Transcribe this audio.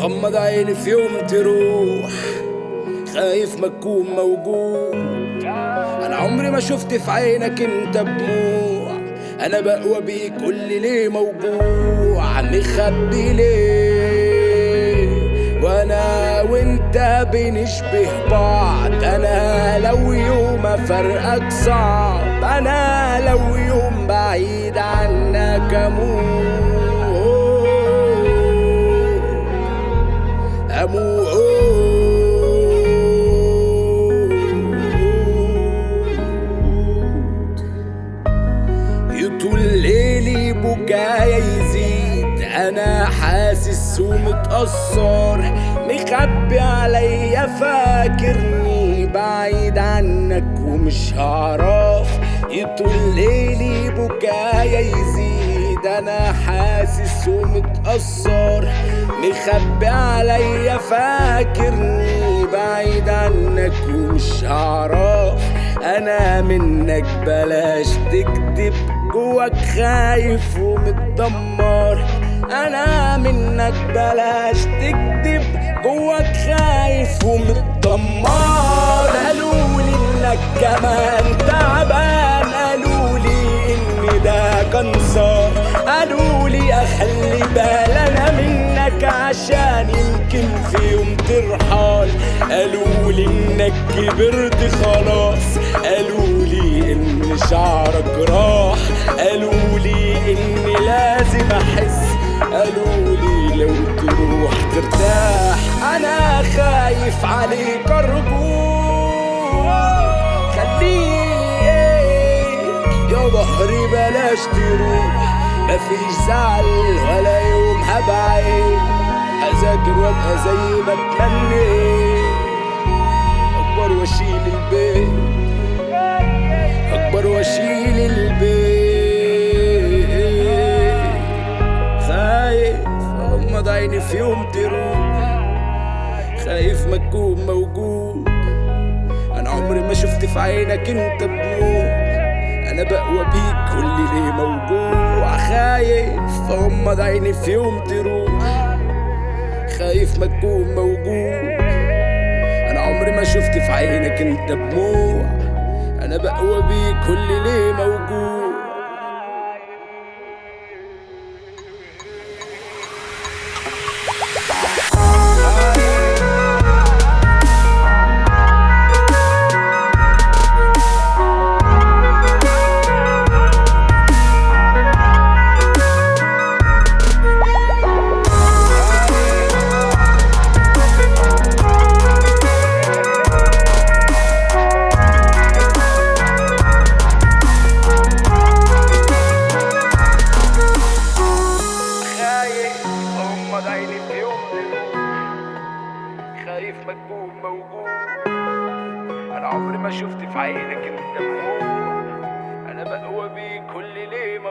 غمض عيني في يوم تروح خايف ما تكون موجود انا عمري ما شفت في عينك انت دموع انا بقوى بيك قول لي ليه موجوع مخبي ليه وانا وانت بنشبه بعض انا لو يوم افرقك صعب انا لو يوم بعيد عنك اموت اموت يطول ليلي بكايا يزيد انا حاسس ومتأثر مخبي عليا فاكرني بعيد عنك ومش هعرف يطول ليلي بكايا يزيد انا حاسس ومتأثر مخبي عليا فاكرني بعيد عنك ومش هعرف انا منك بلاش تكذب جواك خايف ومتدمر انا منك بلاش تكذب جواك خايف ومتدمر قالولي انك كمان تعبان قالولي ان ده كنصر قالولي اخلي بال انا منك عشان يمكن في يوم ترحل قالولي انك كبرت خلاص قالولي ان شعرك راح قالولي اني لازم احس قالولي لو تروح ترتاح انا خايف عليك ارجوك خليني ايه يا ظهري بلاش تروح مفيش زعل ولا يوم هبعد هذاكر وابقى زي ما اتمنيت اكبر واشيل البيت اكبر واشيل البيت خايف اغمض عيني في يوم تروح خايف ما تكون موجود انا عمري ما شفت في عينك انت بدموع انا بقوى بيك كل ليه موجوع خايف اغمض عيني في يوم تروح خايف ما تكون موجود انا عمري ما شفت في عينك انت بدموع انا بقوى بيك كل ليه موجود خايف اغمض عيني في يوم خايف ما تكون موجود انا عمري ما شفت في عينك انت دموع انا بقوى بيك كل ليه